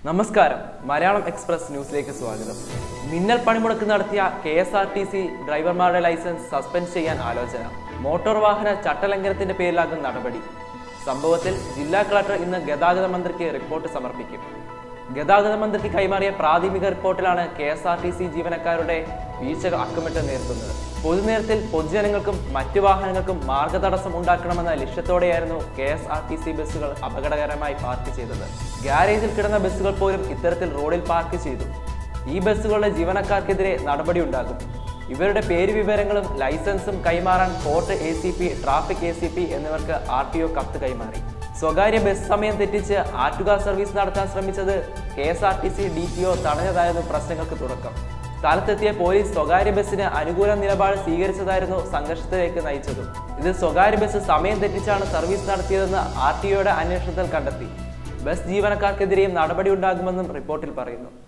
നമസ്കാരം മലയാളം എക്സ്പ്രസ് ന്യൂസിലേക്ക് സ്വാഗതം മിന്നൽ പണിമുടക്ക് നടത്തിയ K S R T C ഡ്രൈവർമാരുടെ ലൈസൻസ് സസ്പെൻഡ് ചെയ്യാൻ ആലോചന മോട്ടോർ വാഹന ചട്ടലംഘനത്തിന്റെ പേരിലാകും നടപടി സംഭവത്തിൽ ജില്ലാ കളക്ടർ ഇന്ന് ഗതാഗത മന്ത്രിക്ക് റിപ്പോർട്ട് സമർപ്പിക്കും ഗതാഗത മന്ത്രിക്ക് കൈമാറിയ പ്രാഥമിക റിപ്പോർട്ടിലാണ് K S R T C ജീവനക്കാരുടെ വീഴ്ചകൾ അക്കമിട്ട് നേർക്കുന്നത് പൊതുനേരത്തിൽ പൊതുജനങ്ങൾക്കും മറ്റു വാഹനങ്ങൾക്കും മാർഗതടസ്സം ഉണ്ടാക്കണമെന്ന ലക്ഷ്യത്തോടെയായിരുന്നു K S R T C ബസ്സുകൾ അപകടകരമായി പാർക്ക് ചെയ്തത് ഗ്യാരേജിൽ കിടന്ന ബസ്സുകൾ പോലും ഇത്തരത്തിൽ റോഡിൽ പാർക്ക് ചെയ്തു ഈ ബസ്സുകളുടെ ജീവനക്കാർക്കെതിരെ നടപടിയുണ്ടാകും ഇവരുടെ പേര് വിവരങ്ങളും ലൈസൻസും കൈമാറാൻ court A C P traffic A C P എന്നിവർക്ക് ആർ ടി ഒ കത്ത് കൈമാറി സ്വകാര്യ ബസ് സമയം തെറ്റിച്ച് ആറ്റുകാർ സർവീസ് നടത്താൻ ശ്രമിച്ചത് K S R T C D T O തടഞ്ഞതായിരുന്നു പ്രശ്നങ്ങൾക്ക് തുടക്കം സ്ഥലത്തെത്തിയ പോലീസ് സ്വകാര്യ ബസ്സിന് അനുകൂല നിലപാട് സ്വീകരിച്ചതായിരുന്നു സംഘർഷത്തിലേക്ക് നയിച്ചതും ഇത് സ്വകാര്യ ബസ് സമയം തെറ്റിച്ചാണ് സർവീസ് നടത്തിയതെന്ന് ആർ ടി ഒയുടെ അന്വേഷണത്തിൽ കണ്ടെത്തി ബസ് ജീവനക്കാർക്കെതിരെയും നടപടിയുണ്ടാകുമെന്നും റിപ്പോർട്ടിൽ പറയുന്നു